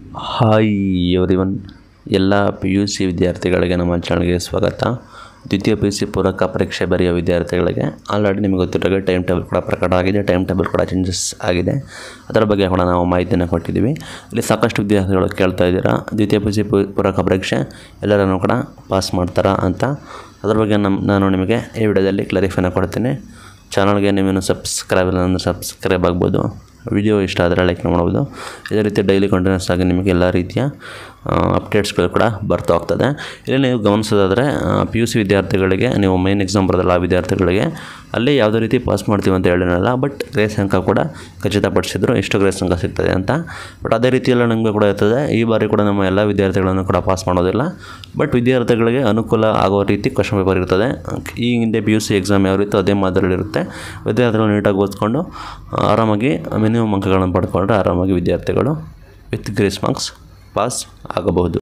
hi everyone ಎಲ್ಲ P U C ವಿದ್ಯಾರ್ಥಿಗಳಿಗೆ ನಮ್ಮ ಚಾನಲ್ಗೆ ಸ್ವಾಗತ ದ್ವಿತೀಯ ಪಿ ಯು ಸಿ ಪೂರಕ ಪರೀಕ್ಷೆ ಬರೆಯೋ ವಿದ್ಯಾರ್ಥಿಗಳಿಗೆ ಆಲ್ರೆಡಿ ನಿಮಗೆ ಗೊತ್ತಿರೋ ಟೈಮ್ ಟೇಬಲ್ ಕೂಡ ಪ್ರಕಟ ಆಗಿದೆ ಟೈಮ್ ಟೇಬಲ್ ಕೂಡ ಚೇಂಜಸ್ ಆಗಿದೆ ಅದರ ಬಗ್ಗೆ ಕೂಡ ನಾವು ಮಾಹಿತಿಯನ್ನು ಕೊಟ್ಟಿದ್ದೀವಿ ಇಲ್ಲಿ ಸಾಕಷ್ಟು ವಿದ್ಯಾರ್ಥಿಗಳು ಕೇಳ್ತಾ ಇದ್ದೀರಾ ದ್ವಿತೀಯ ಪಿ ಯು ಸಿ ಪೂರಕ ಪರೀಕ್ಷೆ ಎಲ್ಲರನ್ನು ಕೂಡ ಪಾಸ್ ಮಾಡ್ತಾರಾ ಅಂತ ಅದ್ರ ಬಗ್ಗೆ ನಮ್ಮ ನಾನು ನಿಮಗೆ ಈ ವಿಡಿಯೋದಲ್ಲಿ ಕ್ಲಾರಿಫೈನ ಕೊಡ್ತೀನಿ ಚಾನಲ್ಗೆ ನೀವೇನು ಸಬ್ಸ್ಕ್ರೈಬ್ ಇಲ್ಲ ಅಂದರೆ ಸಬ್ಸ್ಕ್ರೈಬ್ ಆಗ್ಬೋದು ವಿಡಿಯೋ ಇಷ್ಟ ಆದರೆ ಲೈಕ್ ಮಾಡ್ಬೋದು ಇದೇ ರೀತಿ ಡೈಲಿ ಕಂಟಿನ್ಯೂಸ್ ಆಗಿ ನಿಮಗೆ ಎಲ್ಲ ರೀತಿಯ ಅಪ್ಡೇಟ್ಸ್ಗಳು ಕೂಡ ಬರ್ತಾ ಹೋಗ್ತದೆ ಇಲ್ಲಿ ನೀವು ಗಮನಿಸೋದಾದರೆ ಪಿ ಯು ಸಿ ವಿದ್ಯಾರ್ಥಿಗಳಿಗೆ ನೀವು ಮೈನ್ ಎಕ್ಸಾಮ್ ಬರೋದಲ್ಲ ಆ ವಿದ್ಯಾರ್ಥಿಗಳಿಗೆ ಅಲ್ಲಿ ಯಾವುದೇ ರೀತಿ ಪಾಸ್ ಮಾಡ್ತೀವಿ ಅಂತ ಹೇಳಿರಲ್ಲ ಬಟ್ ಗ್ರೇಸ್ ಅಂಕ ಕೂಡ ಖಚಿತಪಡಿಸಿದ್ರು ಎಷ್ಟು ಗ್ರೇಸ್ ಅಂಕ ಸಿಗ್ತದೆ ಅಂತ ಬಟ್ ಅದೇ ರೀತಿಯೆಲ್ಲ ನಮಗೆ ಕೂಡ ಇರ್ತದೆ ಈ ಬಾರಿ ಕೂಡ ನಮ್ಮ ಎಲ್ಲ ವಿದ್ಯಾರ್ಥಿಗಳನ್ನು ಕೂಡ ಪಾಸ್ ಮಾಡೋದಿಲ್ಲ ಬಟ್ ವಿದ್ಯಾರ್ಥಿಗಳಿಗೆ ಅನುಕೂಲ ಆಗೋ ರೀತಿ ಕ್ವಶನ್ ಪೇಪರ್ ಇರ್ತದೆ ಈ ಹಿಂದೆ ಪಿ ಯು ಸಿ ಎಕ್ಸಾಮ್ ಯಾವ ರೀತಿ ಅದೇ ಮಾದರಿಯಲ್ಲಿರುತ್ತೆ ವಿದ್ಯಾರ್ಥಿಗಳು ನೀಟಾಗಿ ಓದ್ಕೊಂಡು ಆರಾಮಾಗಿ ಮಿನಿಮಮ್ ಅಂಕಗಳನ್ನು ಪಡ್ಕೊಂಡ್ರೆ ಆರಾಮಾಗಿ ವಿದ್ಯಾರ್ಥಿಗಳು ವಿತ್ ಗ್ರೇಸ್ ಮಾರ್ಕ್ಸ್ ಪಾಸ್ ಆಗಬಹುದು